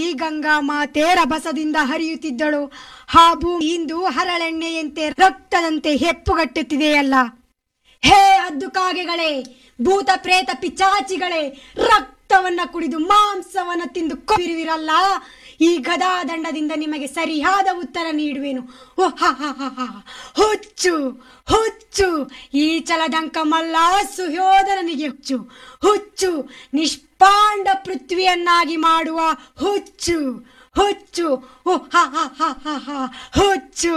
ಗಂಗಾ ಮಾತೆ ರಭಸದಿಂದ ಹರಿಯುತ್ತಿದ್ದಳು ಆ ಭೂಮಿ ಇಂದು ಹರಳೆಣ್ಣೆಯಂತೆ ರಕ್ತದಂತೆ ಹೆಪ್ಪುಗಟ್ಟುತ್ತಿದೆಯಲ್ಲ ಹೇ ಹದ್ದು ಕಾಗೆಗಳೇ ಭೂತ ಪ್ರೇತ ಪಿಚಾಚಿಗಳೇ ರಕ್ತವನ್ನ ಕುಡಿದು ಮಾಂಸವನ್ನ ತಿಂದು ಕೊಬಿರುವಿರಲ್ಲ ಈ ಗದಾದಂಡದಿಂದ ನಿಮಗೆ ಸರಿಯಾದ ಉತ್ತರ ನೀಡುವೆನು ಓ ಹ ಹ ಹ ಹ. ಹುಚ್ಚು ಹುಚ್ಚು ಈ ಚಲದಂಕ ಮಲ್ಲ ಸುಯೋಧನನಿಗೆ ಹುಚ್ಚು ಹುಚ್ಚು ನಿಷ್ಪಾಂಡ ಪೃಥ್ವಿಯನ್ನಾಗಿ ಮಾಡುವ ಹುಚ್ಚು ಹುಚ್ಚು ಓ ಹ ಹ ಹ ಹ ಹ. ಹುಚ್ಚು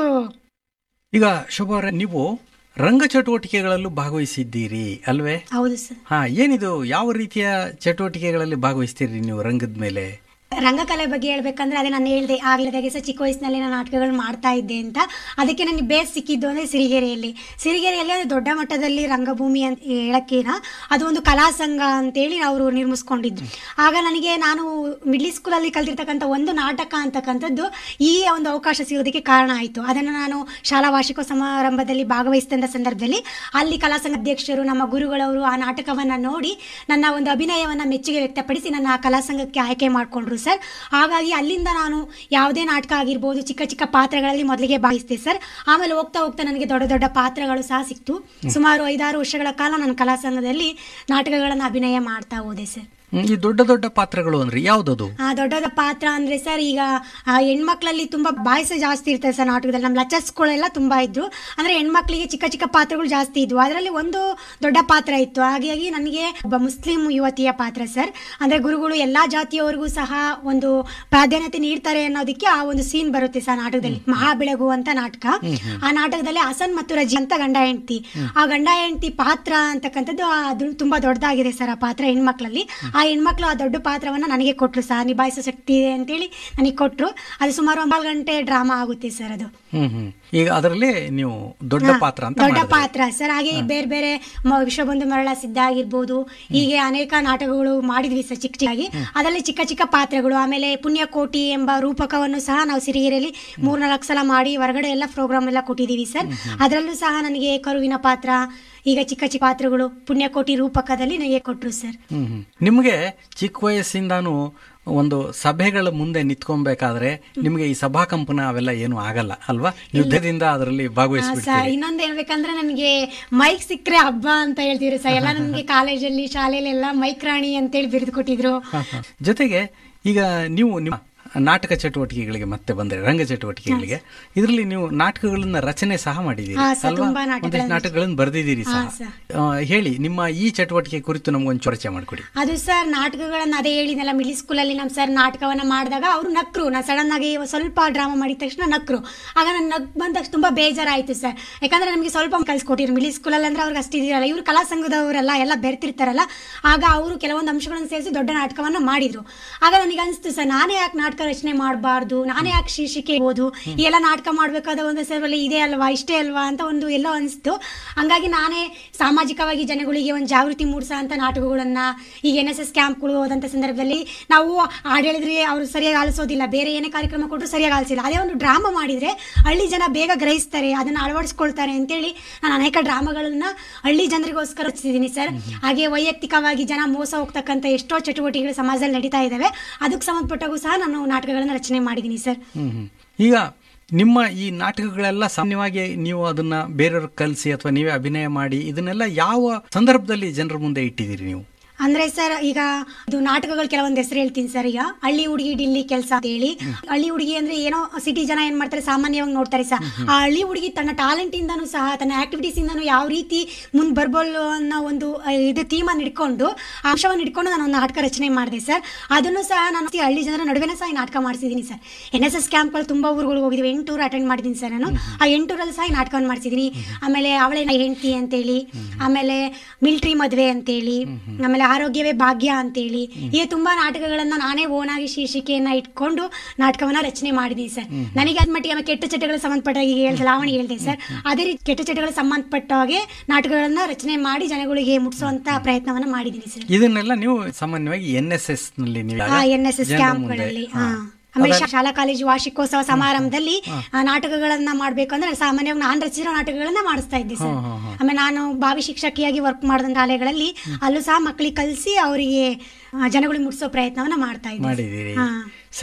ಈಗ ಶೋಭಾ ಅವರೇ ನೀವು ರಂಗ ಚಟುವಟಿಕೆಗಳಲ್ಲೂ ಭಾಗವಹಿಸಿದ್ದೀರಿ ಅಲ್ವೇ ಹೌದು ಸರ್ ಹಾ ಏನಿದು ಯಾವ ರೀತಿಯ ಚಟುವಟಿಕೆಗಳಲ್ಲಿ ಭಾಗವಹಿಸ್ತೀರಿ ನೀವು ರಂಗದ ಮೇಲೆ ರಂಗಕಲೆ ಬಗ್ಗೆ ಹೇಳ್ಬೇಕಂದ್ರೆ ಅದೇ ನಾನು ಹೇಳ್ದೆ ಆಗ್ಲದಾಗೆ ಸಹ ಚಿಕ್ಕ ವಯಸ್ಸಿನಲ್ಲಿ ನಾನು ನಾಟಕಗಳು ಮಾಡ್ತಾ ಇದ್ದೆ ಅಂತ ಅದಕ್ಕೆ ನನಗೆ ಬೇಸ್ ಸಿಕ್ಕಿದ್ದು ಅಂದರೆ ಸಿರಿಗೆರೆಯಲ್ಲಿ ಸಿರಿಗೆರೆಯಲ್ಲಿ ಅದು ದೊಡ್ಡ ಮಟ್ಟದಲ್ಲಿ ರಂಗಭೂಮಿ ಅಂತ ಹೇಳಕ್ಕೇನ ಅದು ಒಂದು ಕಲಾ ಸಂಘ ಅಂತೇಳಿ ಅವರು ನಿರ್ಮಿಸ್ಕೊಂಡಿದ್ರು ಆಗ ನನಗೆ ನಾನು ಮಿಡ್ಲ್ ಸ್ಕೂಲಲ್ಲಿ ಕಲ್ತಿರ್ತಕ್ಕಂಥ ಒಂದು ನಾಟಕ ಅಂತಕ್ಕಂಥದ್ದು ಈ ಒಂದು ಅವಕಾಶ ಸಿಗೋದಕ್ಕೆ ಕಾರಣ ಆಯಿತು ಅದನ್ನು ನಾನು ಶಾಲಾ ವಾರ್ಷಿಕ ಸಮಾರಂಭದಲ್ಲಿ ಭಾಗವಹಿಸಿದಂಥ ಸಂದರ್ಭದಲ್ಲಿ ಅಲ್ಲಿ ಕಲಾ ಸಂಘ ಅಧ್ಯಕ್ಷರು ನಮ್ಮ ಗುರುಗಳವರು ಆ ನಾಟಕವನ್ನು ನೋಡಿ ನನ್ನ ಒಂದು ಅಭಿನಯವನ್ನು ಮೆಚ್ಚುಗೆ ವ್ಯಕ್ತಪಡಿಸಿ ನನ್ನ ಆ ಕಲಾ ಸಂಘಕ್ಕೆ ಆಯ್ಕೆ ಮಾಡಿಕೊಂಡ್ರು ಸರ್ ಹಾಗಾಗಿ ಅಲ್ಲಿಂದ ನಾನು ಯಾವುದೇ ನಾಟಕ ಆಗಿರ್ಬೋದು ಚಿಕ್ಕ ಚಿಕ್ಕ ಪಾತ್ರಗಳಲ್ಲಿ ಮೊದಲಿಗೆ ಭಾವಿಸಿದೆ ಸರ್ ಆಮೇಲೆ ಹೋಗ್ತಾ ಹೋಗ್ತಾ ನನಗೆ ದೊಡ್ಡ ದೊಡ್ಡ ಪಾತ್ರಗಳು ಸಹ ಸಿಕ್ತು ಸುಮಾರು ಐದಾರು ವರ್ಷಗಳ ಕಾಲ ನಾನು ಕಲಾ ಸಂಘದಲ್ಲಿ ನಾಟಕಗಳನ್ನು ಅಭಿನಯ ಮಾಡ್ತಾ ಹೋದೆ ಸರ್ ಹ್ಮ್, ಈ ದೊಡ್ಡ ದೊಡ್ಡ ಪಾತ್ರಗಳು ಅಂದ್ರೆ ಯಾವ್ದದು ಆ ದೊಡ್ಡದ ಪಾತ್ರ ಅಂದ್ರೆ ಸರ್ ಈಗ ಆ ಹೆಣ್ಮಕ್ಳಲ್ಲಿ ತುಂಬಾ ಬಾಯ್ಸ ಜಾಸ್ತಿ ಇರ್ತದೆ ಸರ್ ನಾಟಕದಲ್ಲಿ ನಮ್ಮ ಲೆಕ್ಚರ್ಸ್ಗಳೆಲ್ಲ ತುಂಬಾ ಇದ್ರು ಅಂದ್ರೆ ಹೆಣ್ಮಕ್ಳಿಗೆ ಚಿಕ್ಕ ಚಿಕ್ಕ ಪಾತ್ರಗಳು ಜಾಸ್ತಿ ಇದ್ವು ಅದರಲ್ಲಿ ಒಂದು ದೊಡ್ಡ ಪಾತ್ರ ಇತ್ತು ಹಾಗಾಗಿ ನನಗೆ ಒಬ್ಬ ಮುಸ್ಲಿಂ ಯುವತಿಯ ಪಾತ್ರ ಸರ್ ಅಂದ್ರೆ ಗುರುಗಳು ಎಲ್ಲಾ ಜಾತಿಯವರಿಗೂ ಸಹ ಒಂದು ಪ್ರಾಧಾನ್ಯತೆ ನೀಡ್ತಾರೆ ಅನ್ನೋದಕ್ಕೆ ಆ ಒಂದು ಸೀನ್ ಬರುತ್ತೆ ಸರ್ ನಾಟಕದಲ್ಲಿ ಮಹಾಬೆಳಗು ಅಂತ ನಾಟಕ ಆ ನಾಟಕದಲ್ಲಿ ಹಸನ್ ಮತ್ತು ರಜಿ ಅಂತ ಗಂಡ ಹೆಂಡತಿ ಆ ಗಂಡ ಹೆಂಡತಿ ಪಾತ್ರ ಅಂತಕ್ಕಂಥದ್ದು ಅದು ತುಂಬಾ ದೊಡ್ಡದಾಗಿದೆ ಸರ್ ಆ ಪಾತ್ರ ಹೆಣ್ಮಕ್ಳಲ್ಲಿ ಆ ಹೆಣ್ಮಕ್ಳು ಆ ದೊಡ್ಡ ಪಾತ್ರವನ್ನ ನನಗೆ ಕೊಟ್ರು ಸಹ ನಿಭಾಯಿಸೋ ಶಕ್ತಿ ಇದೆ ಅಂತೇಳಿ ನನಗೆ ಕೊಟ್ರು ಅದು ಸುಮಾರು ಒಂಬತ್ತು ಗಂಟೆ ಡ್ರಾಮಾ ಆಗುತ್ತೆ ಸರ್ ಅದು ಹ್ಮ್ ಹ್ಮ್ ಈಗ ಅದರಲ್ಲಿ ನೀವು ದೊಡ್ಡ ಹಾ, ಪಾತ್ರ ಅಂತ ದೊಡ್ಡ ಮಾಡಿದ್ರಿ. ಪಾತ್ರ ಸರ್ ಹಾಗೆ ಬೇರೆ ಬೇರೆ ಮ- ವಿಶ್ವಬಂಧು ಮರಳ ಸಿದ್ಧ ಆಗಿರ್ಬೋದು ಹೀಗೆ ಅನೇಕ ನಾಟಕಗಳು ಮಾಡಿದ್ವಿ ಸರ್ ಚಿಕ್ಕ ಚಿಕ್ಕಾಗಿ ಅದರಲ್ಲಿ ಚಿಕ್ಕ ಚಿಕ್ಕ ಪಾತ್ರಗಳು ಆಮೇಲೆ ಪುಣ್ಯಕೋಟಿ ಎಂಬ ರೂಪಕವನ್ನು ಸಹ ನಾವು ಸಿರಿಗೆರೆಯಲ್ಲಿ ಮೂರ್ನಾಲ್ಕು ಸಲ ಮಾಡಿ ಹೊರಗಡೆ ಎಲ್ಲ ಪ್ರೋಗ್ರಾಮ್ ಎಲ್ಲ ಕೊಟ್ಟಿದ್ದೀವಿ ಸರ್ ಅದರಲ್ಲೂ ಸಹ ನನಗೆ ಕರುವಿನ ಪಾತ್ರ ಈಗ ಚಿಕ್ಕ ಚಿಕ್ಕ ಪಾತ್ರಗಳು ಪುಣ್ಯಕೋಟಿ ರೂಪಕದಲ್ಲಿ ನನಗೆ ಕೊಟ್ರು ಸರ್ ಹ್ಮ್ ಹ್ಮ್. ನಿಮ್ಗೆ ಚಿಕ್ಕ ವಯಸ್ಸಿಂದಾನು ಒಂದು ಸಭೆಗಳ ಮುಂದೆ ನಿಂತ್ಕೊಬೇಕಾದ್ರೆ ನಿಮ್ಗೆ ಈ ಸಭಾ ಕಂಪನ ಅವೆಲ್ಲ ಏನು ಆಗಲ್ಲ ಅಲ್ವಾ ಯುದ್ಧದಿಂದ ಅದರಲ್ಲಿ ಆ, ಸರ್ ಭಾಗವಹಿಸ್ಬಿಡ್ತೀರಿ ಇನ್ನೊಂದು ಹೇಳ್ಬೇಕಂದ್ರೆ ನನಗೆ ಮೈಕ್ ಸಿಕ್ಕರೆ ಹಬ್ಬ ಅಂತ ಹೇಳ್ತಿದ್ರು ಸರ್ ಎಲ್ಲ ನನಗೆ ಕಾಲೇಜಲ್ಲಿ ಶಾಲೆಯಲ್ಲಿ ಎಲ್ಲ ಮೈಕ್ ರಾಣಿ ಅಂತೇಳಿ ಬಿರಿದು ಕೊಟ್ಟಿದ್ರು ಹ, ಹ. ಜೊತೆಗೆ ಈಗ ನೀವು ನಿಮ್ಮ ನಾಟಕ ಚಟುವಟಿಕೆಗಳಿಗೆ ಮತ್ತೆ ಬಂದ್ರೆ ರಂಗ ಚಟುವಟಿಕೆಗಳಿಗೆ ಇದರಲ್ಲಿ ನೀವು ನಾಟಕಗಳನ್ನ ರಚನೆ ಸಹ ಮಾಡಿದ್ದೀರಿ ಹಾ, ಸರ್, ಅಲ್ವಾ ತುಂಬಾ ನಾಟಕಗಳನ್ನ ಒಂದಿಷ್ಟು ನಾಟಕಗಳನ್ನು ಬರೆದಿದ್ದೀರಿ ಸಹ ಹಾ, ಸರ್. ಆ, ಹೇಳಿ ನಿಮ್ಮ ಈ ಚಟುವಟಿಕೆ ಕುರಿತು ನಮ್ಗೊಂದು ಪರಿಚಯ ಮಾಡಿಕೊಡಿ ಅದು ಸರ್ ನಾಟಕಗಳನ್ನ ಅದೇ ಹೇಳಿದ್ನಲ್ಲ ಮಿಡ್ಲ್ ಸ್ಕೂಲಲ್ಲಿ ನಮ್ಮ ಸರ್ ನಾಟಕವನ್ನ ಮಾಡಿದಾಗ ಅವರು ನಕ್ರು ನಾನು ಸಡನ್ ಆಗಿ ಸ್ವಲ್ಪ ಡ್ರಾಮಾ ಮಾಡಿದ ತಕ್ಷಣ ನಕ್ರು ಆಗ ನನ್ನ ನಗ್ ಬಂದ ತಕ್ಷಣ ತುಂಬಾ ಬೇಜಾರಾಯ್ತು ಸರ್ ಯಾಕಂದ್ರೆ ನಮಗೆ ಸ್ವಲ್ಪ ಕಲ್ಸ್ಕೊಟ್ಟಿರು ಮಿಡ್ಲ್ ಸ್ಕೂಲಲ್ಲಿ ಅಂದ್ರೆ ಅವ್ರಿಗೆ ಅಷ್ಟಿದಿರಲ್ಲ ಇವರು ಕಲಾ ಸಂಘದವರೆಲ್ಲ ಎಲ್ಲ ಬೆರ್ತಿರ್ತಾರಲ್ಲ ಆಗ ಅವರು ಕೆಲವೊಂದು ಅಂಶಗಳನ್ನು ಸೇರಿಸಿ ದೊಡ್ಡ ನಾಟಕವನ್ನ ಮಾಡಿದ್ರು ಆಗ ನನಗೆ ಅನಿಸ್ತು ಸರ್ ನಾನೇ ಯಾಕೆ ನಾಟಕ ರಚನೆ ಮಾಡಬಾರ್ದು ನಾನೇ ಯಾಕೆ ಶೀರ್ಷಿಕೆ ಓದು ಈ ಎಲ್ಲ ನಾಟಕ ಮಾಡಬೇಕಾದ ಒಂದು ಸರ್ ಇದೆ ಅಲ್ವಾ ಇಷ್ಟೇ ಅಲ್ವಾ ಅಂತ ಒಂದು ಎಲ್ಲೋ ಅನಿಸ್ತು ಹಂಗಾಗಿ ನಾನೇ ಸಾಮಾಜಿಕವಾಗಿ ಜನಗಳಿಗೆ ಒಂದು ಜಾಗೃತಿ ಮೂಡಿಸೋ ಅಂತ ನಾಟಕಗಳನ್ನ ಈಗ ಎನ್ ಎಸ್ ಎಸ್ ಕ್ಯಾಂಪ್ಗಳು ಹೋದಂಥ ಸಂದರ್ಭದಲ್ಲಿ ನಾವು ಹಾಡು ಹೇಳಿದ್ರೆ ಅವರು ಸರಿಯಾಗಿ ಆಲಿಸೋದಿಲ್ಲ ಬೇರೆ ಏನೇ ಕಾರ್ಯಕ್ರಮ ಕೊಟ್ಟರು ಸರಿಯಾಗಿ ಆಲಿಸಿಲ್ಲ ಅದೇ ಒಂದು ಡ್ರಾಮಾ ಮಾಡಿದ್ರೆ ಹಳ್ಳಿ ಜನ ಬೇಗ ಗ್ರಹಿಸ್ತಾರೆ ಅದನ್ನು ಅಳವಡಿಸ್ಕೊಳ್ತಾರೆ ಅಂತೇಳಿ ನಾನು ಅನೇಕ ಡ್ರಾಮಾಗಳನ್ನ ಹಳ್ಳಿ ಜನರಿಗೋಸ್ಕರ ರಚಿಸಿದ್ದೀನಿ ಸರ್ ಹಾಗೆ ವೈಯಕ್ತಿಕವಾಗಿ ಜನ ಮೋಸ ಹೋಗ್ತಕ್ಕಂಥ ಎಷ್ಟೋ ಚಟುವಟಿಕೆಗಳು ಸಮಾಜದಲ್ಲಿ ನಡೀತಾ ಇದ್ದಾವೆ ಅದಕ್ಕೆ ಸಂಬಂಧಪಟ್ಟಾಗೂ ಸಹ ನಾನು ನಾಟಕಗಳನ್ನು ರಚನೆ ಮಾಡಿದ್ದೀನಿ ಸರ್ ಹ್ಮ್ ಹ್ಮ್. ಈಗ ನಿಮ್ಮ ಈ ನಾಟಕಗಳೆಲ್ಲ ಸಾಮಾನ್ಯವಾಗಿ ನೀವು ಅದನ್ನ ಬೇರೆಯವ್ರಿಗೆ ಕಲಿಸಿ ಅಥವಾ ನೀವೇ ಅಭಿನಯ ಮಾಡಿ ಇದನ್ನೆಲ್ಲ ಯಾವ ಸಂದರ್ಭದಲ್ಲಿ ಜನರ ಮುಂದೆ ಇಟ್ಟಿದ್ದೀರಿ ನೀವು ಅಂದ್ರೆ ಸರ್ ಈಗ ಇದು ನಾಟಕಗಳು ಕೆಲವೊಂದು ಹೆಸರು ಹೇಳ್ತೀನಿ ಸರ್ ಈಗ ಹಳ್ಳಿ ಹುಡುಗಿ ಡಿಲ್ಲಿ ಕೆಲಸ ಅಂತ ಹೇಳಿ ಹಳ್ಳಿ ಹುಡುಗಿ ಅಂದ್ರೆ ಏನೋ ಸಿಟಿ ಜನ ಏನ್ ಮಾಡ್ತಾರೆ ಸಾಮಾನ್ಯವಾಗಿ ನೋಡ್ತಾರೆ ಸರ್ ಆ ಹಳ್ಳಿ ಹುಡುಗಿ ತನ್ನ ಟ್ಯಾಲೆಂಟ್ ಇಂದನೂ ಸಹ ತನ್ನ ಆಕ್ಟಿವಿಟೀಸ್ ಇಂದನೂ ಯಾವ ರೀತಿ ಮುಂದ್ ಬರ್ಬೋದು ಅನ್ನೋ ಒಂದು ಆ, ಇದು ಥೀಮನ್ನು ಇಟ್ಕೊಂಡು ಆ ಅಂಶವನ್ನು ಇಟ್ಕೊಂಡು ನಾನು ಒಂದು ನಾಟಕ ರಚನೆ ಮಾಡಿದೆ ಸರ್ ಅದನ್ನು ಸಹ ನಾನು ಈ ಹಳ್ಳಿ ಜನರ ನಡುವೆನೇ ಸಹ ಈ ನಾಟಕ ಮಾಡಿಸಿದ್ದೀನಿ ಸರ್ ಎನ್ ಎಸ್ ಎಸ್ ಕ್ಯಾಂಪ್ಗಳು ತುಂಬಾ ಊರುಗಳು ಹೋಗಿದ್ವಿ ಎಂಟು ಟೂರ್ ಅಟೆಂಡ್ ಮಾಡಿದ್ದೀನಿ ಸರ್ ನಾನು ಆ ಎಂಟೂರಲ್ಲಿ ಸಹ ಈ ನಾಟಕವನ್ನು ಮಾಡಿಸಿದ್ದೀನಿ ಆಮೇಲೆ ಅವಳೇ ನನ್ನ ಹೆಂಡತಿ ಅಂತೇಳಿ ಆಮೇಲೆ ಮಿಲ್ಟ್ರಿ ಮದುವೆ ಅಂತೇಳಿ ಆಮೇಲೆ ಆರೋಗ್ಯವೇ ಭಾಗ್ಯ ಅಂತೇಳಿ ಹೀಗೆ ತುಂಬಾ ನಾಟಕಗಳನ್ನ ನಾನೇ ಓನಾಗಿ ಶೀರ್ಷಿಕೆಯನ್ನ ಇಟ್ಕೊಂಡು ನಾಟಕವನ್ನ ರಚನೆ ಮಾಡಿದ್ದೀನಿ ಸರ್ ನನಗೆ ಅದ್ ಮಟ್ಟಿಗೆ ಆಮೇಲೆ ಕೆಟ್ಟ ಚಟಗಳಿಗೆ ಸಂಬಂಧಪಟ್ಟ ಈಗ ಹೇಳ್ದೆ ಲಾವಣಿ ಹೇಳ್ದೆ ಸರ್ ಅದೇ ರೀತಿ ಕೆಟ್ಟ ಚಟಗಳಿಗೆ ಸಂಬಂಧಪಟ್ಟ ಹಾಗೆ ನಾಟಕಗಳನ್ನ ರಚನೆ ಮಾಡಿ ಜನಗಳಿಗೆ ಮುಟ್ಟಿಸುವಂತ ಪ್ರಯತ್ನವನ್ನ ಮಾಡಿದ್ದೀನಿ ಸರ್ ಇದನ್ನೆಲ್ಲ ನೀವು ಸಾಮಾನ್ಯವಾಗಿ ಎನ್ ಎಸ್ ಎಸ್ ನಲ್ಲಿ ನೀವು ಆ ಎನ್ ಎಸ್ ಎಸ್ ಜನರ ಕ್ಯಾಂಪ್ಗಳಲ್ಲಿ ಮುಂದೆ, ಹಾ. ಆಮೇಲೆ ಅದನ್ನ- ಶಾಲಾ ಕಾಲೇಜು ವಾರ್ಷಿಕೋತ್ಸವ ಸಮಾರಂಭದಲ್ಲಿ ಆ, ನಾಟಕಗಳನ್ನ ಮಾಡ್ಬೇಕಂದ್ರೆ ಸಾಮಾನ್ಯವಾಗಿ ನಾನು ರಚಿಸಿರೋ ನಾಟಕಗಳನ್ನ ಮಾಡಿಸ್ತಾ ಇದ್ದೆ ಸರ್ ಹಾ, ಹಾ, ಹಾ. ಆಮೇಲೆ ನಾನು ಭಾವಿ ಶಿಕ್ಷಕಿಯಾಗಿ ವರ್ಕ್ ಮಾಡಿದಂತ ಶಾಲೆಗಳಲ್ಲಿ ಅಲ್ಲೂ ಸಹ ಮಕ್ಕಳಿಗೆ ಕಲಿಸಿ ಅವರಿಗೆ ಜನಗಳಿಗೆ ಮುಟ್ಟಿಸೋ ಪ್ರಯತ್ನವನ್ನ ಮಾಡ್ತಾ ಇದ್ದೆ ಮಾಡಿದ್ದೀರಿ ಹಾ